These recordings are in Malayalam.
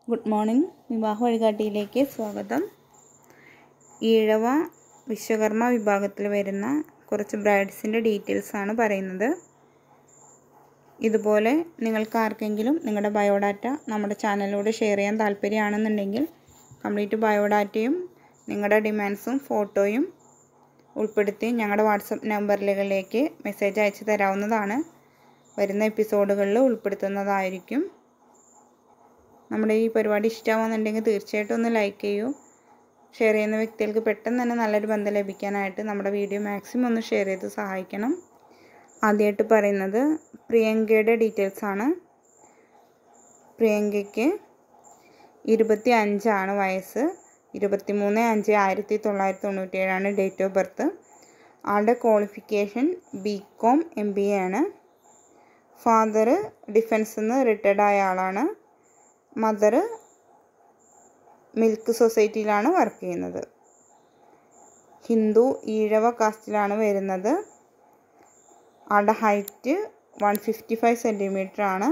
ഗുഡ് മോർണിംഗ് വിവാഹ വഴികാട്ടിയിലേക്ക് സ്വാഗതം ഈഴവ വിശ്വകർമ്മ വിഭാഗത്തിൽ വരുന്ന കുറച്ച് ബ്രൈഡ്സിൻ്റെ ഡീറ്റെയിൽസ് ആണ് പറയുന്നത് ഇതുപോലെ നിങ്ങൾക്ക് ആർക്കെങ്കിലും നിങ്ങളുടെ ബയോഡാറ്റ നമ്മുടെ ചാനലിലൂടെ ഷെയർ ചെയ്യാൻ താല്പര്യമാണെന്നുണ്ടെങ്കിൽ കംപ്ലീറ്റ് ബയോഡാറ്റയും നിങ്ങളുടെ ഡിമാൻഡ്സും ഫോട്ടോയും ഉൾപ്പെടുത്തി ഞങ്ങളുടെ വാട്സപ്പ് നമ്പറിലേക്ക് മെസ്സേജ് അയച്ചു തരാവുന്നതാണ് വരുന്ന എപ്പിസോഡുകളിൽ ഉൾപ്പെടുത്തുന്നതായിരിക്കും നമ്മുടെ ഈ പരിപാടി ഇഷ്ടമാവുന്നുണ്ടെങ്കിൽ തീർച്ചയായിട്ടും ഒന്ന് ലൈക്ക് ചെയ്യൂ ഷെയർ ചെയ്യുന്ന വ്യക്തികൾക്ക് പെട്ടെന്ന് തന്നെ നല്ലൊരു ബന്ധം ലഭിക്കാനായിട്ട് നമ്മുടെ വീഡിയോ മാക്സിമം ഒന്ന് ഷെയർ ചെയ്ത് സഹായിക്കണം ആദ്യമായിട്ട് പറയുന്നത് പ്രിയങ്കയുടെ ഡീറ്റെയിൽസ് ആണ് പ്രിയങ്കയ്ക്ക് ഇരുപത്തി അഞ്ചാണ് വയസ്സ് ഇരുപത്തി മൂന്ന് അഞ്ച് ആയിരത്തി തൊള്ളായിരത്തി തൊണ്ണൂറ്റി ഏഴാണ് ഡേറ്റ് ഓഫ് ബർത്ത് ആളുടെ qualification B Com M B A ആണ് ഫാദർ ഡിഫൻസിൽ നിന്ന് റിട്ടയർഡ് ആയ ആളാണ് മദർ മിൽക്ക് സൊസൈറ്റിയിലാണ് വർക്ക് ചെയ്യുന്നത് ഹിന്ദു ഈഴവ കാസ്റ്റിലാണ് വരുന്നത് ആളുടെ height one fifty five centimetre ആണ്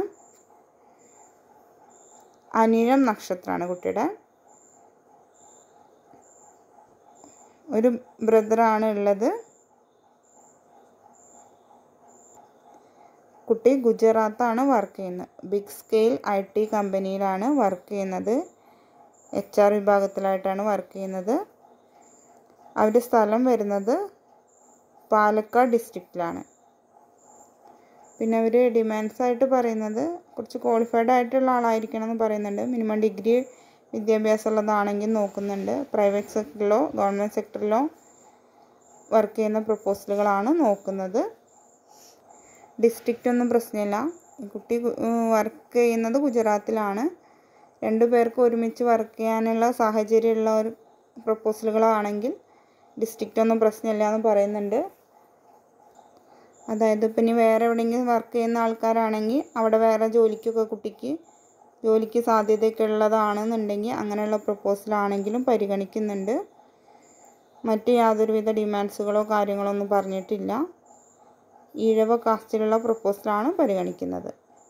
അനിഴം നക്ഷത്രമാണ് കുട്ടിയുടെ ഒരു ബ്രദറാണ് ഉള്ളത് കുട്ടി ഗുജറാത്താണ് വർക്ക് ചെയ്യുന്നത് ബിഗ് സ്കെയിൽ ഐ ടി കമ്പനിയിലാണ് വർക്ക് ചെയ്യുന്നത് എച്ച് ആർ വിഭാഗത്തിലായിട്ടാണ് വർക്ക് ചെയ്യുന്നത് അവരുടെ സ്ഥലം വരുന്നത് പാലക്കാട് ഡിസ്ട്രിക്റ്റിലാണ് പിന്നെ അവർ ഡിമാൻഡ്സ് ആയിട്ട് പറയുന്നത് കുറച്ച് ക്വാളിഫൈഡ് ആയിട്ടുള്ള ആളായിരിക്കണം എന്ന് പറയുന്നുണ്ട് മിനിമം ഡിഗ്രി വിദ്യാഭ്യാസം ഉള്ളതാണെങ്കിൽ നോക്കുന്നുണ്ട് പ്രൈവറ്റ് സെക്ടറിലോ ഗവൺമെൻറ് സെക്ടറിലോ വർക്ക് ചെയ്യുന്ന പ്രപ്പോസലുകളാണ് നോക്കുന്നത് ഡിസ്ട്രിക്റ്റ് ഒന്നും പ്രശ്നമില്ല കുട്ടി വർക്ക് ചെയ്യുന്നത് ഗുജറാത്തിലാണ് രണ്ടു പേർക്ക് ഒരുമിച്ച് വർക്ക് ചെയ്യാനുള്ള സാഹചര്യമുള്ള ഒരു പ്രപ്പോസലുകളാണെങ്കിൽ ഡിസ്ട്രിക്റ്റ് ഒന്നും പ്രശ്നമില്ല എന്ന് പറയുന്നുണ്ട് അതായത് ഇപ്പം ഇനി വേറെ എവിടെയെങ്കിലും വർക്ക് ചെയ്യുന്ന ആൾക്കാരാണെങ്കിൽ അവിടെ വേറെ ജോലിക്കൊക്കെ കുട്ടിക്ക് ജോലിക്ക് സാധ്യതയൊക്കെ ഉള്ളതാണെന്നുണ്ടെങ്കിൽ അങ്ങനെയുള്ള പ്രപ്പോസലാണെങ്കിലും പരിഗണിക്കുന്നുണ്ട് മറ്റ് യാതൊരുവിധ ഡിമാൻഡ്സുകളോ കാര്യങ്ങളോ ഒന്നും പറഞ്ഞിട്ടില്ല ഈഴവ കാസ്റ്റിലുള്ള പ്രപ്പോസലാണ് പരിഗണിക്കുന്നത്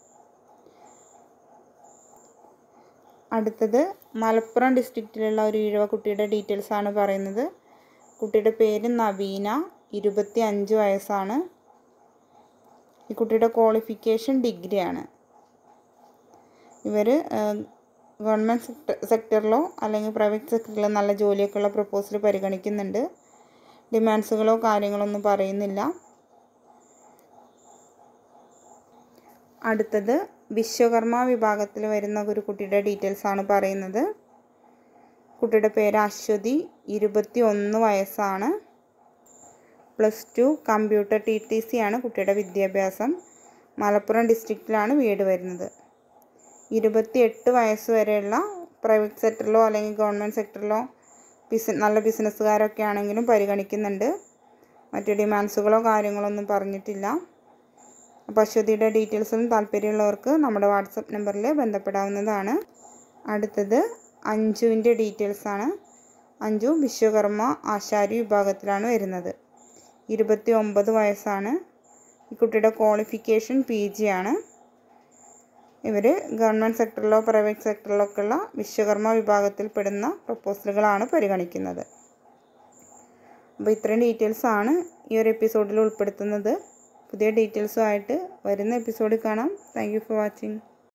അടുത്തത് മലപ്പുറം ഡിസ്ട്രിക്റ്റിലുള്ള ഒരു ഈഴവ കുട്ടിയുടെ ഡീറ്റെയിൽസ് ആണ് പറയുന്നത് കുട്ടിയുടെ പേര് നവീന ഇരുപത്തി അഞ്ച് വയസ്സാണ് ഈ കുട്ടിയുടെ ക്വാളിഫിക്കേഷൻ ഡിഗ്രിയാണ് ഇവർ ഗവൺമെൻറ് സെക്ടർ സെക്ടറിലോ അല്ലെങ്കിൽ പ്രൈവറ്റ് സെക്ടറിലോ നല്ല ജോലിയൊക്കെ ഉള്ള പ്രപ്പോസൽ പരിഗണിക്കുന്നുണ്ട് ഡിമാൻഡ്സുകളോ കാര്യങ്ങളോ ഒന്നും പറയുന്നില്ല അടുത്തത് വിശ്വകർമ്മ വിഭാഗത്തിൽ വരുന്ന ഒരു കുട്ടിയുടെ ഡീറ്റെയിൽസ് ആണ് പറയുന്നത് കുട്ടിയുടെ പേര് അശ്വതി ഇരുപത്തി ഒന്ന് വയസ്സാണ് plus two computer T T C ആണ് കുട്ടിയുടെ വിദ്യാഭ്യാസം മലപ്പുറം ഡിസ്ട്രിക്റ്റിലാണ് വീട് വരുന്നത് ഇരുപത്തി എട്ട് വയസ്സ് വരെയുള്ള പ്രൈവറ്റ് സെക്ടറിലോ അല്ലെങ്കിൽ ഗവൺമെൻറ് സെക്ടറിലോ ബിസി നല്ല ബിസിനസ്സുകാരൊക്കെ ആണെങ്കിലും പരിഗണിക്കുന്നുണ്ട് മറ്റ് ഡിമാൻഡ്സുകളോ കാര്യങ്ങളോ ഒന്നും പറഞ്ഞിട്ടില്ല അപ്പോൾ അശ്വതിയുടെ ഡീറ്റെയിൽസും താല്പര്യമുള്ളവർക്ക് നമ്മുടെ വാട്സപ്പ് നമ്പറിൽ ബന്ധപ്പെടാവുന്നതാണ് അടുത്തത് അഞ്ജുവിൻ്റെ ഡീറ്റെയിൽസ് ആണ് അഞ്ജു വിശ്വകർമ്മ ആശാരി വിഭാഗത്തിലാണ് വരുന്നത് ഇരുപത്തി ഒമ്പത് വയസ്സാണ് ഈ കുട്ടിയുടെ ക്വാളിഫിക്കേഷൻ പി ജി ആണ് ഇവർ ഗവൺമെൻറ് സെക്ടറിലോ പ്രൈവറ്റ് സെക്ടറിലോ ഒക്കെ ഉള്ള വിശ്വകർമ്മ വിഭാഗത്തിൽപ്പെടുന്ന പ്രപ്പോസലുകളാണ് പരിഗണിക്കുന്നത് അപ്പോൾ ഇത്രയും ഡീറ്റെയിൽസ് ആണ് ഈ ഒരു എപ്പിസോഡിൽ ഉൾപ്പെടുത്തുന്നത് പുതിയ ഡീറ്റെയിൽസുമായിട്ട് വരുന്ന എപ്പിസോഡിൽ കാണാം താങ്ക് യു ഫോർ വാച്ചിങ്